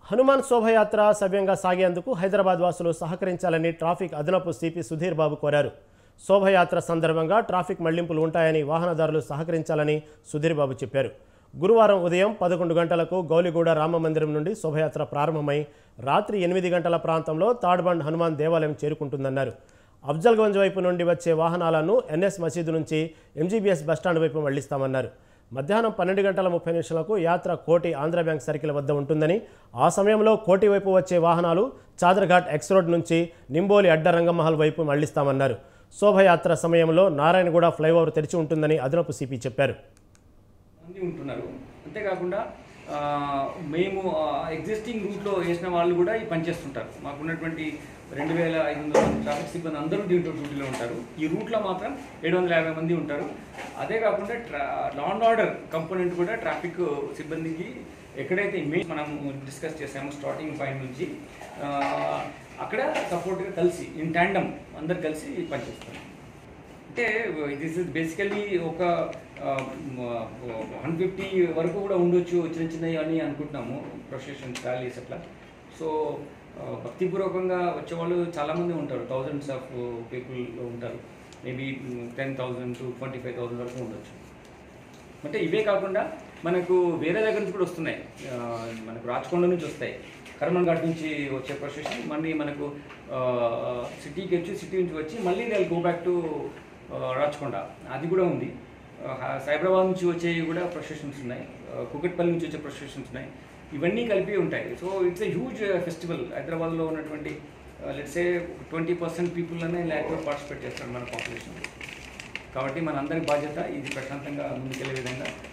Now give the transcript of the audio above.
హనుమాన్ శోభయాత్ర సవ్యంగా సాగేందుకు హైదరాబాద్ వాసులు సహకరించాలని ట్రాఫిక్ అదనపు సిపి సుధీర్ బాబు కోరారు శోభయాత్ర సందర్భంగా ట్రాఫిక్ మళ్లింపులు ఉంటాయని వాహనదారులు సహకరించాలని సుధీర్ బాబు చెప్పారు గురువారం ఉదయం పదకొండు గంటలకు గౌలిగూడ రామమందిరం నుండి శోభయాత్ర ప్రారంభమై రాత్రి ఎనిమిది గంటల ప్రాంతంలో తాడ్బండ్ హనుమాన్ దేవాలయం చేరుకుంటుందన్నారు అఫ్జల్గంజ్ వైపు నుండి వచ్చే వాహనాలను ఎన్ఎస్ మసీదు నుంచి ఎంజీబీఎస్ బస్టాండ్ వైపు మళ్లిస్తామన్నారు మధ్యాహ్నం పన్నెండు గంటల ముప్పై నిమిషాలకు యాత్ర కోటి ఆంధ్ర బ్యాంక్ సర్కిల్ వద్ద ఉంటుందని ఆ సమయంలో కోటి వైపు వచ్చే వాహనాలు చాదర్ఘాట్ ఎక్స్ రోడ్ నుంచి నింబోలి అడ్డ రంగమహల్ వైపు మళ్లిస్తామన్నారు శోభయాత్ర సమయంలో నారాయణగూడ ఫ్లైఓవర్ తెరిచి ఉంటుందని అదనపు సిపి చెప్పారు మంది ఉంటున్నారు అంతేకాకుండా ఆ, మేము ఎగ్జిస్టింగ్ రూట్లో వేసిన వాళ్ళు కూడా ఈ పనిచేస్తుంటారు మాకున్నటువంటి రెండు వేల ఐదు వందల మంది ట్రాఫిక్ సిబ్బంది అందరూ దీంట్లో డ్యూటీలో ఉంటారు ఈ రూట్లో మాత్రం ఏడు వందల యాభై మంది ఉంటారు అదే కాకుండా ట్రా లా అండ్ ఆర్డర్ కంపోనెంట్ కూడా ట్రాఫిక్ సిబ్బందికి ఎక్కడైతే ఇమేజ్ మనం డిస్కస్ చేసామో స్టార్టింగ్ పాయింట్ నుంచి ఆ, అక్కడ సపోర్ట్గా కలిసి ఇన్ ట్యాండమ్ అందరు కలిసి పనిచేస్తారు అంటే దిస్ ఇస్ బేసికలీ ఒక వన్ ఫిఫ్టీ వరకు కూడా ఉండొచ్చు చిన్న చిన్నవి అని అనుకుంటున్నాము ప్రొసెషన్స్ ర్యాలీస్ అట్లా సో భక్తిపూర్వకంగా వచ్చేవాళ్ళు చాలామంది ఉంటారు థౌజండ్స్ ఆఫ్ పీపుల్ ఉంటారు maybe ten thousand to twenty five thousand వరకు ఉండొచ్చు అంటే ఇవే కాకుండా మనకు వేరే దగ్గర నుంచి కూడా వస్తున్నాయి ఆ, మనకు రాచకొండ నుంచి వస్తాయి కర్మన్ ఘాట్ నుంచి వచ్చే ప్రొసెషన్ మళ్ళీ మనకు సిటీకి వచ్చి సిటీ నుంచి వచ్చి మళ్ళీ they go back to Rachakonda అది కూడా ఉంది ఆ, సైబరాబాద్ నుంచి వచ్చేవి కూడా ప్రొసెషన్స్ ఉన్నాయి ఆ, కుకట్పల్లి నుంచి వచ్చే ప్రొసెషన్స్ ఉన్నాయి ఇవన్నీ కలిపి ఉంటాయి so it's a huge festival హైదరాబాద్లో ఉన్నటువంటి లెట్సే ట్వంటీ పర్సెంట్ పీపుల్ అనే ల్యాక్లో పార్టిసిపేట్ చేస్తారు మన పాపులేషన్ కాబట్టి మనందరి బాధ్యత ఇది ప్రశాంతంగా ముందుకెళ్లే విధంగా